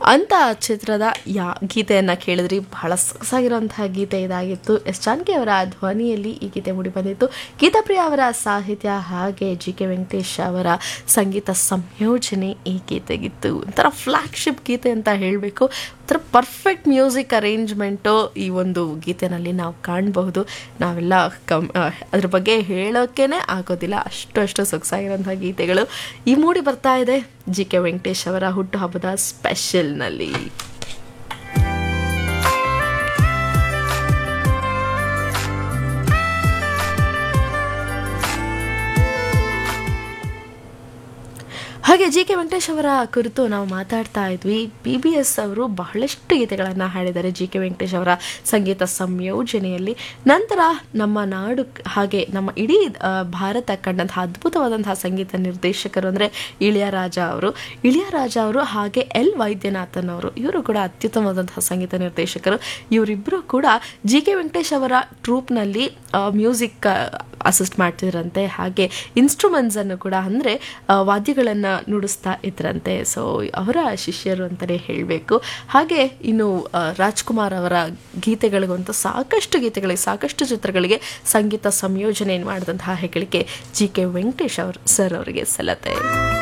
ಅಂತ ಚಿತ್ರದ ಯಾ ಗೀತೆಯನ್ನು ಕೇಳಿದ್ರಿ ಬಹಳ ಸೊಗಸಾಗಿರುವಂತಹ ಗೀತೆ ಇದಾಗಿತ್ತು ಎಸ್ ಜಾನಕಿ ಅವರ ಧ್ವನಿಯಲ್ಲಿ ಈ ಗೀತೆ ಮೂಡಿ ಬಂದಿತ್ತು ಗೀತಾಪ್ರಿಯ ಅವರ ಸಾಹಿತ್ಯ ಹಾಗೆ ಜಿ ಕೆ ವೆಂಕಟೇಶ್ ಅವರ ಸಂಗೀತ ಸಂಯೋಜನೆ ಈ ಗೀತೆಗಿತ್ತು ಒಂಥರ ಫ್ಲ್ಯಾಗ್ಶಿಪ್ ಗೀತೆ ಅಂತ ಹೇಳಬೇಕು ಒಂಥರ ಪರ್ಫೆಕ್ಟ್ ಮ್ಯೂಸಿಕ್ ಅರೇಂಜ್ಮೆಂಟು ಈ ಒಂದು ಗೀತೆನಲ್ಲಿ ನಾವು ಕಾಣಬಹುದು ನಾವೆಲ್ಲ ಕಮ್ ಆ, ಅದ್ರ ಬಗ್ಗೆ ಹೇಳೋಕ್ಕೇ ಆಗೋದಿಲ್ಲ ಅಷ್ಟು ಅಷ್ಟು ಸೊಗಸಾಗಿರೋಂಥ ಗೀತೆಗಳು ಈ ಮೂಡಿ ಬರ್ತಾ ಇದೆ ಜಿ ಕೆ ವೆಂಕಟೇಶ್ ಅವರ ಹುಟ್ಟುಹಬ್ಬದ ಸ್ಪೆಷಲ್ನಲ್ಲಿ ಹಾಗೆ ಜಿ ಕೆ ವೆಂಕಟೇಶ್ ಅವರ ಕುರಿತು ನಾವು ಮಾತಾಡ್ತಾ ಇದ್ವಿ ಬಿ ಬಿ ಎಸ್ ಅವರು ಬಹಳಷ್ಟು ಗೀತೆಗಳನ್ನು ಹಾಡಿದ್ದಾರೆ ಜಿ ಕೆ ವೆಂಕಟೇಶ್ ಅವರ ಸಂಗೀತ ಸಂಯೋಜನೆಯಲ್ಲಿ ನಂತರ ನಮ್ಮ ನಾಡು ಹಾಗೆ ನಮ್ಮ ಇಡೀ ಆ, ಭಾರತ ಕಂಡಂತಹ ಅದ್ಭುತವಾದಂತಹ ಸಂಗೀತ ನಿರ್ದೇಶಕರು ಅಂದರೆ ಇಳಿಯರಾಜ ಅವರು ಇಳಿಯರಾಜ ಅವರು ಹಾಗೆ ಎಲ್ ವೈದ್ಯನಾಥನ್ ಅವರು ಇವರು ಕೂಡ ಅತ್ಯುತ್ತಮವಾದಂತಹ ಸಂಗೀತ ನಿರ್ದೇಶಕರು ಇವರಿಬ್ಬರು ಕೂಡ ಜಿ ಕೆ ವೆಂಕಟೇಶ್ ಅವರ ಟ್ರೂಪ್ನಲ್ಲಿ ಮ್ಯೂಸಿಕ್ ಅಸಿಸ್ಟ್ ಮಾಡ್ತಿದ್ರಂತೆ ಹಾಗೆ ಇನ್ಸ್ಟ್ರೂಮೆಂಟ್ಸ್ ಅನ್ನು ಕೂಡ ಅಂದರೆ ವಾದ್ಯಗಳನ್ನು ನುಡಿಸ್ತಾ ಇದ್ರಂತೆ ಸೊ ಅವರ ಶಿಷ್ಯರು ಅಂತಲೇ ಹೇಳಬೇಕು ಹಾಗೆ ಇನ್ನು ಆ, ರಾಜ್ಕುಮಾರ್ ಅವರ ಗೀತೆಗಳಿಗಂತೂ ಸಾಕಷ್ಟು ಗೀತೆಗಳಿಗೆ ಸಾಕಷ್ಟು ಚಿತ್ರಗಳಿಗೆ ಸಂಗೀತ ಸಂಯೋಜನೆ ಮಾಡಿದಂತಹ ಹೆಗ್ಗಳಿಕೆ ಜಿ ಕೆ ವೆಂಕಟೇಶ್ ಅವರು ಸರ್ ಅವರಿಗೆ ಸಲ್ಲತ್ತೆ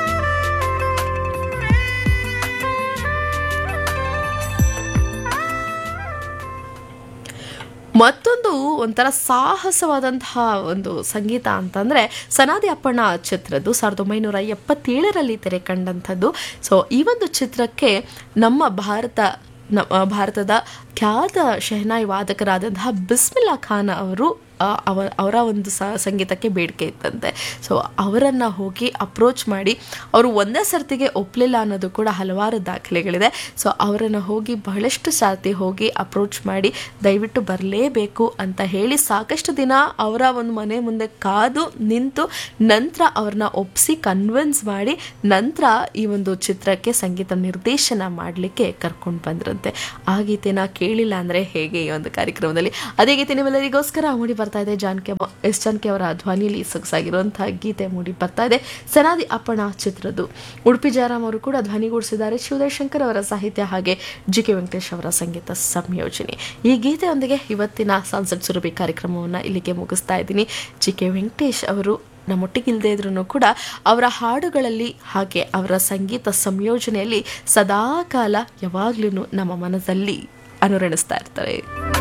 ಮತ್ತೊಂದು ಒಂಥರ ಸಾಹಸವಾದಂತಹ ಒಂದು ಸಂಗೀತ ಅಂತಂದರೆ ಸನಾದಿ ಅಪ್ಪಣ್ಣ ಚಿತ್ರದ್ದು ಸಾವಿರದ ಒಂಬೈನೂರ ಎಪ್ಪತ್ತೇಳರಲ್ಲಿ ತೆರೆ ಕಂಡಂಥದ್ದು ಸೊ ಈ ಒಂದು ಚಿತ್ರಕ್ಕೆ ನಮ್ಮ ಭಾರತ ನ- ಆ, ಭಾರತದ ಖ್ಯಾತ ಶೆಹನಾಯಿ ವಾದಕರಾದಂತಹ ಬಿಸ್ಮಿಲ್ಲಾ ಖಾನ್ ಅವರು ಆ, ಅವ ಅವರ ಒಂದು ಸ ಸಂಗೀತಕ್ಕೆ ಬೇಡಿಕೆ ಇತ್ತಂತೆ ಸೊ ಅವರನ್ನು ಹೋಗಿ ಅಪ್ರೋಚ್ ಮಾಡಿ ಅವರು ಒಂದೇ ಸರ್ತಿಗೆ ಒಪ್ಪಲಿಲ್ಲ ಅನ್ನೋದು ಕೂಡ ಹಲವಾರು ದಾಖಲೆಗಳಿದೆ ಸೊ ಅವರನ್ನು ಹೋಗಿ ಬಹಳಷ್ಟು ಸರ್ತಿ ಹೋಗಿ ಅಪ್ರೋಚ್ ಮಾಡಿ ದಯವಿಟ್ಟು ಬರಲೇಬೇಕು ಅಂತ ಹೇಳಿ ಸಾಕಷ್ಟು ದಿನ ಅವರ ಒಂದು ಮನೆ ಮುಂದೆ ಕಾದು ನಿಂತು ನಂತರ ಅವ್ರನ್ನ ಒಪ್ಪಿಸಿ ಕನ್ವಿನ್ಸ್ ಮಾಡಿ ನಂತರ ಈ ಒಂದು ಚಿತ್ರಕ್ಕೆ ಸಂಗೀತ ನಿರ್ದೇಶನ ಮಾಡಲಿಕ್ಕೆ ಕರ್ಕೊಂಡು ಬಂದ್ರಂತೆ ಆ ಗೀತೆನ ಕೇಳಿಲ್ಲ ಅಂದರೆ ಹೇಗೆ ಈ ಒಂದು ಕಾರ್ಯಕ್ರಮದಲ್ಲಿ ಅದೇ ಗೀತೆ ನಿಮ್ಮೆಲ್ಲರಿಗೋಸ್ಕರ ಮೂಡಿ ಬರ್ತಾ ಇದೆ ಜಾನಕಿ ಅಮ್ಮ- ಎಸ್ ಜಾನಕಿ ಅವರ ಧ್ವನಿಯಲ್ಲಿ ಸೊಗಸಾಗಿರುವಂತಹ ಗೀತೆ ಮೂಡಿ ಬರ್ತಾ ಇದೆ ಸನಾದಿ ಅಪ್ಪಣ ಚಿತ್ರದ್ದು ಉಡುಪಿ ಜಯರಾಮ್ ಅವರು ಕೂಡ ಧ್ವನಿಗೂಡಿಸಿದ್ದಾರೆ ಶಿವದಯ ಶಂಕರ್ ಅವರ ಸಾಹಿತ್ಯ ಹಾಗೆ ಜಿ ಕೆ ವೆಂಕಟೇಶ್ ಅವರ ಸಂಗೀತ ಸಂಯೋಜನೆ ಈ ಗೀತೆಯೊಂದಿಗೆ ಇವತ್ತಿನ ಸಾನ್ಸೆಟ್ ಸುರಭಿ ಕಾರ್ಯಕ್ರಮವನ್ನು ಇಲ್ಲಿಗೆ ಮುಗಿಸ್ತಾ ಇದ್ದೀನಿ ಜಿ ಕೆ ವೆಂಕಟೇಶ್ ಅವರು ನಮ್ಮೊಟ್ಟಿಗಿಲ್ಲದೆ ಇದ್ರೂ ಕೂಡ ಅವರ ಹಾಡುಗಳಲ್ಲಿ ಹಾಗೆ ಅವರ ಸಂಗೀತ ಸಂಯೋಜನೆಯಲ್ಲಿ ಸದಾಕಾಲ ಯಾವಾಗ್ಲೂ ನಮ್ಮ ಮನಸ್ಸಲ್ಲಿ ಅನುರಣಿಸ್ತಾ ಇರ್ತಾರೆ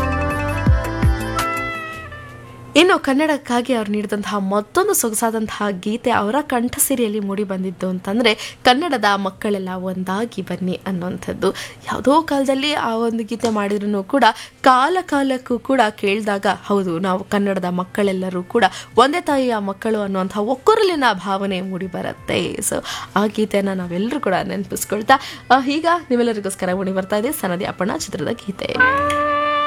ಇನ್ನು ಕನ್ನಡಕ್ಕಾಗಿ ಅವ್ರು ನೀಡಿದಂತಹ ಮತ್ತೊಂದು ಸೊಗಸಾದಂತಹ ಗೀತೆ ಅವರ ಕಂಠಸಿರಿಯಲ್ಲಿ ಮೂಡಿ ಬಂದಿದ್ದು ಅಂತಂದರೆ ಕನ್ನಡದ ಮಕ್ಕಳೆಲ್ಲ ಒಂದಾಗಿ ಬನ್ನಿ ಅನ್ನುವಂಥದ್ದು ಯಾವುದೋ ಕಾಲದಲ್ಲಿ ಆ ಒಂದು ಗೀತೆ ಮಾಡಿದ್ರು ಕೂಡ ಕಾಲ ಕಾಲಕ್ಕೂ ಕೂಡ ಕೇಳಿದಾಗ ಹೌದು ನಾವು ಕನ್ನಡದ ಮಕ್ಕಳೆಲ್ಲರೂ ಕೂಡ ಒಂದೇ ತಾಯಿಯ ಮಕ್ಕಳು ಅನ್ನುವಂಥ ಒಕ್ಕೊರಲಿನ ಭಾವನೆ ಮೂಡಿ ಬರುತ್ತೆ ಸೊ ಆ ಗೀತೆಯನ್ನು ನಾವೆಲ್ಲರೂ ಕೂಡ ನೆನಪಿಸ್ಕೊಳ್ತಾ ಆ, ಈಗ ನಿಮ್ಮೆಲ್ಲರಿಗೋಸ್ಕರ ಮೂಡಿ ಬರ್ತಾ ಇದೆ ಸನದಿ ಅಪ್ಪಣ್ಣ ಚಿತ್ರದ ಗೀತೆ